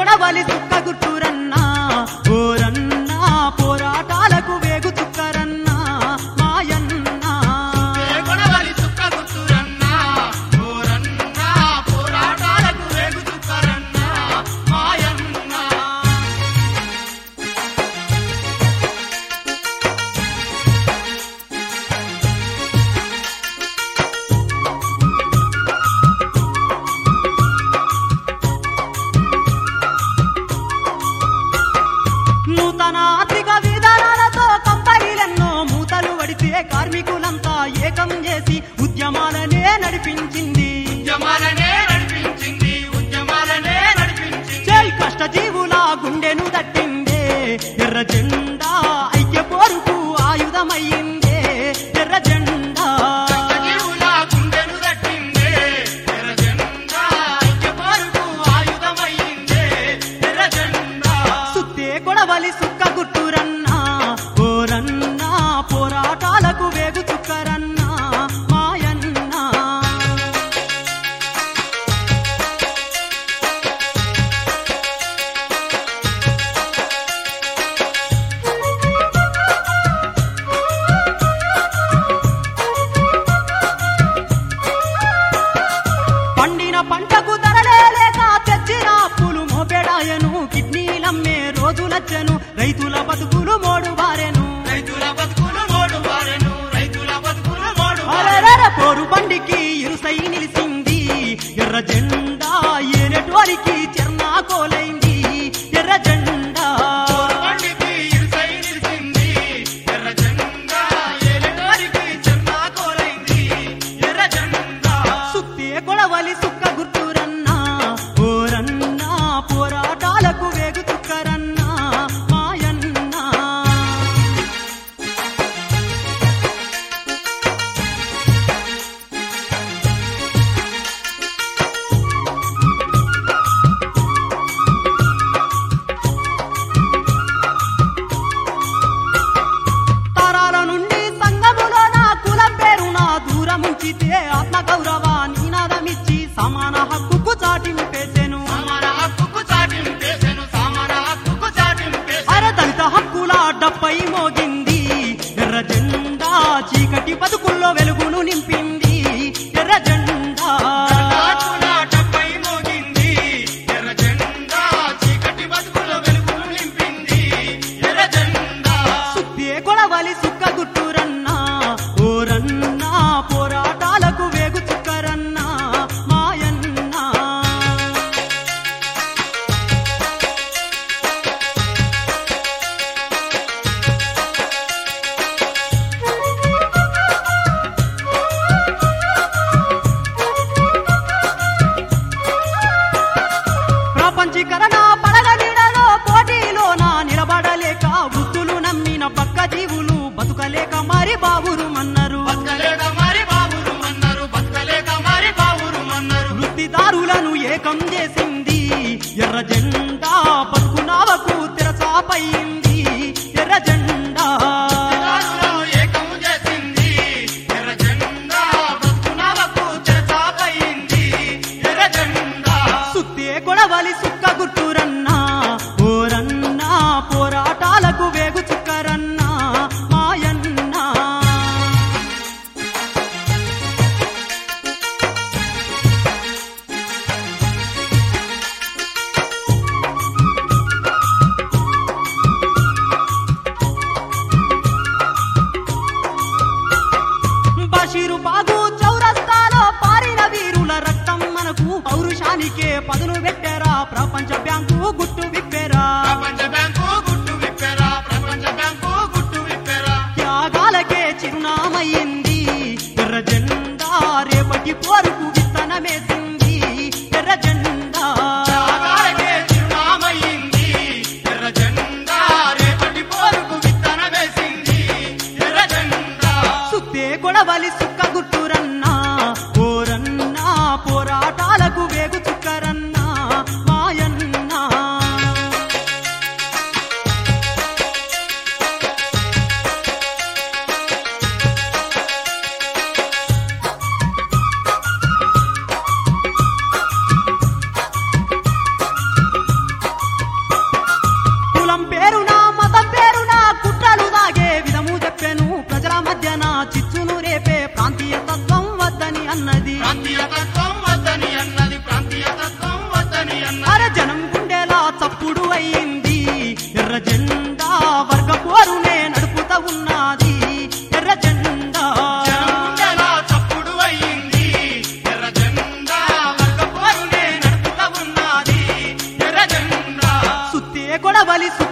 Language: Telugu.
కొడవలి సుక్క గుట్టురన్నా ఓరన్నా పోరాటాలకు వేగు చుక్కరన్నా మాయన్నా కొడవలి సుక్క గుర్తురన్నా ఓరన్నా పోరాటాలకు రేగు చుక్కరన్నా మాయన్నా నూతన ఆర్థిక విధానాలతో కంపెనీలెన్నో మూతలు వడితే కార్మికులంతా ఏకం చేసి ఉద్యమాలనే నడిపించింది ఉద్యమాలనే నడిపించింది ఉద్యమాలనే నడిపించింది జై కష్టజీవుల గుండెను తట్టిందే ఎర్ర జెండా ఐక్య పోరుకు ఆయుధమయ్యిందే ఎర్ర జెండా జీవుల గుండెను దట్టిందే ఎర్ర జెండా ఐక్య పోరుకు ఆయుధమయ్యిందే ఎర్ర జెండా సుత్తే కొడవలి సుక్క గుట్టురన్నా ఓరన్నా పోరాటాలకు వేగు చుక్కరన్నా మాయన్నా పండిన పంటకు ధరలే లేక తెచ్చిన అప్పులు మోపెడాయను కిడ్నీలమ్మే రోజులచ్చను రైతుల బతుకులు మోడు బారెను రైతుల బతుకులు మోడు వారెను రైతుల బతుకులు మోడు అరెరెర పోరు బండికి ఇరుసై నిలిసింది ఎర్ర జెండా ఏనెటోరికి చెర్నా కోలైంది ఎర్ర జెండా బండికి ఇరుసై నిలిచింది ఎర్ర జెండా ఏలివారికి చెన్నా కోలైంది ఎర్ర జెండా సుత్తే కొడవలి సుక్క గుర్తురన్నా ఓరన్నా పోరాటాలకు వేగు చుక్కరన్నా మాయన్నా తరాల నుండి సంగములో నా కులం పేరు నా దూరముంచితే ఆత్మ గౌరవ నినాదమిచ్చి సమాన హక్కుకు చాటింపేసెను సమాన హక్కుకు చాటింపేసెను సమాన హక్కుకు చాటింపేసెను అర దళిత హక్కుల డప్పై మోగింది ఎర్ర జెండా చీకటి బతుకుల్లో వెలుగును నింపింది ఎర్ర జెండా హక్కుల డబ్బై మోగింది ఎర్ర జెండా చీకటి బతుకుల వెలుగులు నింపింది ఎర్ర జెండా సుత్తే కొడవలి సుక్క గుట్టురన్నా ఓరన్నా పోరాటాలకు వేగు చుక్కరన్నా మాయన్నా ప్రపంచీకరణ పడగ నీడలో పోటీలోన నిలబడలేక వృత్తులు నమ్మిన పక్క జీవులు బతుకలేక మరి బాబురు మన్నారు బతకలేక మరి బావురు అన్నారు బతకలేక మరి బావురు అన్నారు వృత్తిదారులను ఏకం చేసింది ఎర్ర జెండా బతుకునావకు తెరచాపయింది ఎర్ర జెండా దారులను ఏకము చేసింది ఎర్ర జెండా బతుకునవకు తెరచాపయింది ఎర్ర జెండా సుత్తే కొడవలి సుక్క గుట్టురన్నా ఓరన్నా పోరాటాలకు వేగు చుక్కరన్నా మాయన్నా బషీరు బాగు చౌరస్తాలో పారిన వీరుల రక్తం మనకు పౌరుషానికే పదును పెట్టారా ప్రపంచ బ్యాంకు గుట్టు విప్పారా ప్రపంచ బ్యాంకు గుట్టు విప్పెరా ప్రపంచ బ్యాంకు గుట్టు విప్పెరా త్యాగాలకే చిరునామయ్యింది ఎర్ర జెండా రేపటి పోరుకు విత్తనమేసింది ఎర్ర జెండా త్యాగాలకే చిరునామయ్యింది ఎర్ర జెండా రేపటి పోరుకు విత్తన వేసింది ఎర్ర జెండా సుత్తే కొడవలి సుక్క గుట్టురన్నా ఓరన్నా పోరాటాలకు వేగు చుక్కరన్నా మాయన్నా కావాలి